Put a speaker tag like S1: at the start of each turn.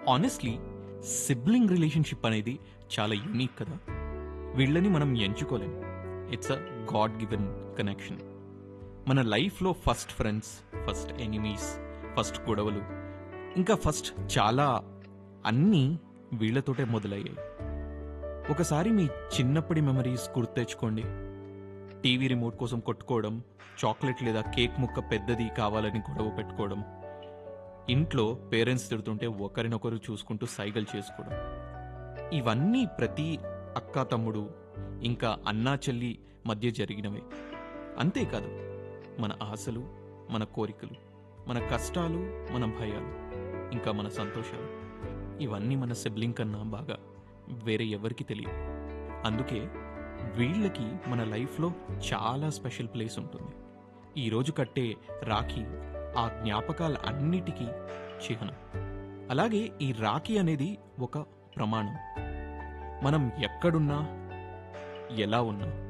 S1: honestly sibling relationship అనేది చాలా unique కదా వీళ్ళని మనం ఎంచుకోలేం it's a god given connection మన లైఫ్లో first friends first enemies first గొడవలు ఇంకా ఫస్ట్ చాలా అన్నీ వీళ్ళతోటే మొదలయ్యాయి ఒకసారి మీ చిన్నప్పటి మెమరీస్ గుర్తు తెచ్చుకోండి టీవీ రిమోట్ కోసం కొట్టుకోవడం చాక్లెట్ లేదా కేక్ ముక్క పెద్దది కావాలని గొడవ పెట్టుకోవడం ఇంట్లో పేరెంట్స్ తిడుతుంటే ఒకరినొకరు చూసుకుంటూ సైగలు చేసుకోవడం ఇవన్నీ ప్రతి అక్క తమ్ముడు ఇంకా అన్నా చెల్లి మధ్య జరిగినవే అంతేకాదు మన ఆశలు మన కోరికలు మన కష్టాలు మన భయాలు ఇంకా మన సంతోషాలు ఇవన్నీ మన సిబ్లింగ్ కన్నా బాగా వేరే ఎవరికి తెలియదు అందుకే వీళ్ళకి మన లైఫ్లో చాలా స్పెషల్ ప్లేస్ ఉంటుంది ఈరోజు కట్టే రాఖీ ఆ జ్ఞాపకాల అన్నిటికీ చిహ్నం అలాగే ఈ రాఖీ అనేది ఒక ప్రమాణం మనం ఎక్కడున్నా ఎలా ఉన్నా